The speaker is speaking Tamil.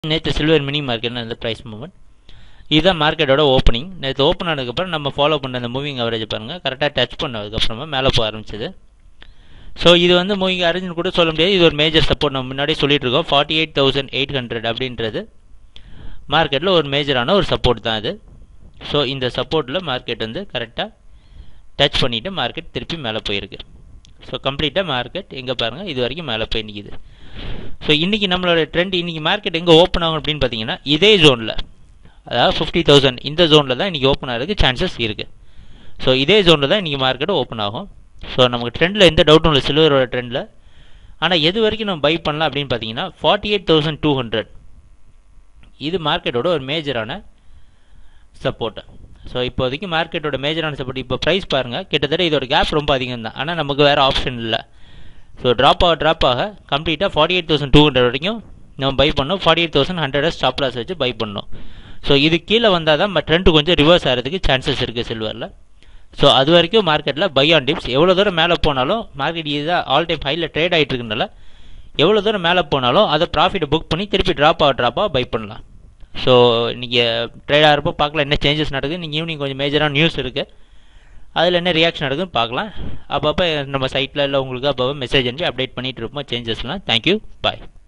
நேற்று சில்வர் மினி மார்க்கெட்னு அந்த ப்ரைஸ் மூவ்மெண்ட் இதுதான் மார்க்கெட்டோட ஓப்பனிங் நேற்று ஓப்பன் ஆனதுக்கப்புறம் நம்ம ஃபாலோ பண்ண அந்த மூவிங் அவரேஜ் பாருங்கள் கரெக்டாக டச் பண்ணதுக்கப்புறமா மேலே போக ஆரம்பிச்சது ஸோ இது வந்து மூவிங் அவரேஜ்னு கூட சொல்ல முடியாது இது ஒரு மேஜர் சப்போர்ட் நம்ம முன்னாடியே சொல்லிட்டு இருக்கோம் forty eight thousand eight hundred அப்படின்றது மார்க்கெட்டில் ஒரு மேஜரான ஒரு சப்போர்ட் தான் அது ஸோ இந்த சப்போர்ட்டில் மார்க்கெட் வந்து கரெக்டாக டச் பண்ணிவிட்டு மார்க்கெட் திருப்பி மேலே போயிருக்கு ஸோ கம்ப்ளீட்டாக மார்க்கெட் எங்கே பாருங்கள் இது வரைக்கும் மேலே போய் நிற்கிது ஸோ இன்றைக்கி நம்மளோட ட்ரெண்ட் இன்றைக்கி மார்க்கெட் எங்கே ஓப்பன் ஆகும் அப்படின்னு பார்த்தீங்கன்னா இதே ஜோனில் அதாவது ஃபிஃப்டி தௌசண்ட் இந்த ஜோனில் தான் இன்றைக்கி ஓப்பன் ஆகிறதுக்கு சான்சஸ் இருக்குது ஸோ இதே ஜோனில் தான் இன்றைக்கி மார்க்கெட் ஓப்பன் ஆகும் ஸோ நமக்கு ட்ரெண்டில் எந்த டவுட்டும் இல்லை சில்வரோட ட்ரெண்டில் ஆனால் எது வரைக்கும் நம்ம பை பண்ணலாம் அப்படின்னு பார்த்தீங்கன்னா forty eight thousand two hundred இது மார்க்கெட்டோட ஒரு மேஜரான சப்போர்ட்டு ஸோ இப்போதைக்கு மார்க்கெட்டோட மேஜரான சப்போர்ட் இப்போ ப்ரைஸ் பாருங்கள் கிட்டத்தட்ட இதோட கேப் ரொம்ப அதிகம் தான் ஆனால் நமக்கு வேறு ஆப்ஷன் இல்லை ஸோ ட்ராப் ஆக ட்ராப் ஆக கம்ப்ளீட்டாக forty eight thousand two hundred வரைக்கும் நம்ம பை பண்ணோம் forty eight thousand hundred stop loss வச்சு பை பண்ணோம் ஸோ இது கீழே வந்தால் தான் ட்ரெண்ட் கொஞ்சம் ரிவர்ஸ் ஆகிறதுக்கு சான்சஸ் இருக்குது சில்வரில் ஸோ அது வரைக்கும் மார்க்கெட்டில் பை ஆன் டிப்ஸ் எவ்வளோ தூரம் மேலே போனாலும் மார்க்கெட் இதுதான் ஆல் டைம் ஹையில் ட்ரேட் ஆகிட்டு இருக்கனால எவ்வளோ தூரம் மேலே போனாலும் அதை ப்ராஃபிட்டை புக் பண்ணி திருப்பி ட்ராப் ஆக ட்ராப்பாக பை பண்ணலாம் ஸோ நீங்கள் ட்ரேட் ஆகிறப்போ பார்க்கலாம் என்ன சேஞ்சஸ் நடக்குது நீங்கள் ஈவினிங் கொஞ்சம் மேஜரான நியூஸ் இருக்குது அதில் என்ன ரியாக்ஷன் நடக்குதுன்னு பார்க்கலாம் அப்பப்போ நம்ம சைட்டில் இல்லை உங்களுக்கு அப்பப்போ மெசேஜ் அனுப்பி அப்டேட் பண்ணிகிட்டு இருப்போம் சேஞ்சஸ்லாம் தேங்க்யூ பாய்